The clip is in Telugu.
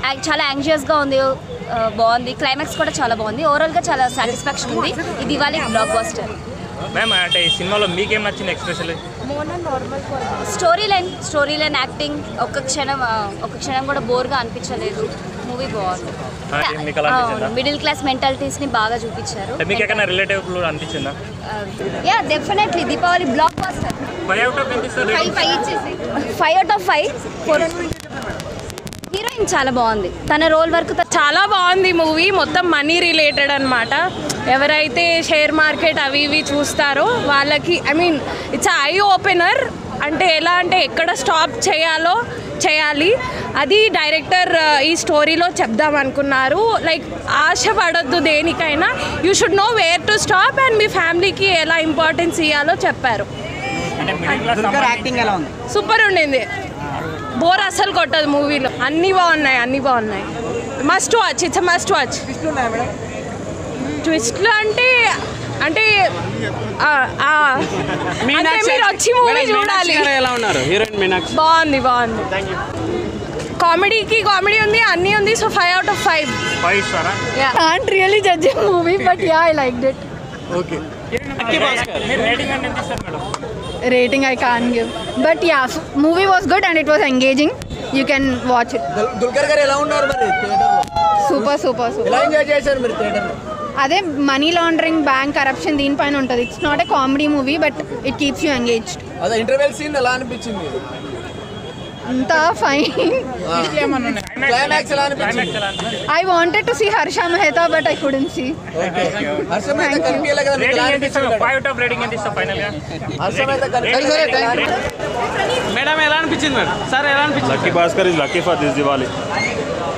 యాక్- చాలా యాంగ్జియస్గా ఉంది ఆ, బాగుంది క్లైమాక్స్ కూడా చాలా బాగుంది ఓవరాల్గా చాలా సాటిస్ఫాక్షన్ ఉంది ఇది ఇవాళ బ్లాక్ బాస్టర్ మ్యామ్ అంటే ఈ సినిమాలో మీకేం నచ్చింది especially story line story line acting ఒక్క క్షణం ఆ, ఒక్క క్షణం కూడా బోర్గా అనిపించలేదు మూవీ అంటే మీకు అలా అనిపించిందా? బాగుంది మిడిల్ క్లాస్ మెంటాలిటీస్ని బాగా చూపించారు అంటే మీకు ఎక్కడ రిలేటివ్ అనిపించిందా yeah definitely Deepavali blockbuster five out of ఎంత ఇస్తారు ఫైవ్ ఫైవ్ ఇచ్చేసి five out of five four heroine చాలా బాగుంది తన రోల్ వరకు త- చాలా బాగుంది మూవీ మొత్తం మనీ రిలేటెడ్ అనమాట ఎవరైతే షేర్ మార్కెట్ అవి ఇవి చూస్తారో వాళ్ళకి I mean it's eye opener అంటే ఎలా అంటే ఎక్కడ స్టాప్ చేయాలో చేయాలి అది డైరెక్టర్ ఈ స్టోరీలో చెప్దాం అనుకున్నారు లైక్ ఆశ పడొద్దు దేనికైనా you should know where to stop and మీ ఫ్యామిలీకి ఎలా ఇంపార్టెన్స్ ఇవ్వాలో చెప్పారు అంటే మిడిల్ క్లాస్ దుర్గార్ యాక్టింగ్ ఎలా ఉంది సూపర్ ఉండింది బోర్ అసలు కొట్టదు మూవీలో అన్నీ బాగున్నాయి అన్నీ బాగున్నాయి must watch it's must watch ఉన్నాయా మేడం ట్విస్ట్లు అంటే అంటే ఆ, ఆ, అంటే మీరు వచ్చి మూవీ చూడాలి ఎలా ఉన్నారు హీరోయిన్ మీనాక్షి బాగుంది బాగుంది కామెడీకి కామెడీ ఉంది అన్నీ ఉంది so five out of five five ఇస్తారా can't really judge a movie, but yeah, I liked it. మీరు రేటింగ్ అంటే ఎంత ఇస్తారు madam Rating I can't give, but yeah, f- movie was good and it was engaging. You can watch it. Dulquer గారు ఎలా ఉన్నారు మరి థియేటర్లో Super, super, super. ఎలా ఎంజాయ్ చేశారు మీరు థియేటర్లో అదే మనీ లాండరింగ్ బ్యాంక్ కరప్షన్ దీనిపైన ఉంటుంది it's not a comedy movie but it keeps you engaged అదే ఇంటర్వెల్ సీన్ ఎలా అనిపించింది అంతా ఫైన్ క్లైమాక్స్ ఎలా అనిపించింది క్లైమాక్స్ ఎలా అనిపించింది I wanted to see Harsha Mehta but I couldn't see హర్షం అయితే కనిపించలే కదా మీకు ఎలా రేటింగ్ ఎంత ఇస్తారు అనిపించింది ఫైవ్ అవుట్ ఆఫ్ రేటింగ్ ఎంత ఇస్తారు ఫైనల్గా హర్షం అయితే కనిపించలే మేడం ఎలా అనిపించింది మేడం సార్ ఎలా అనిపించింది Lucky Bhaskar is lucky for this Diwali.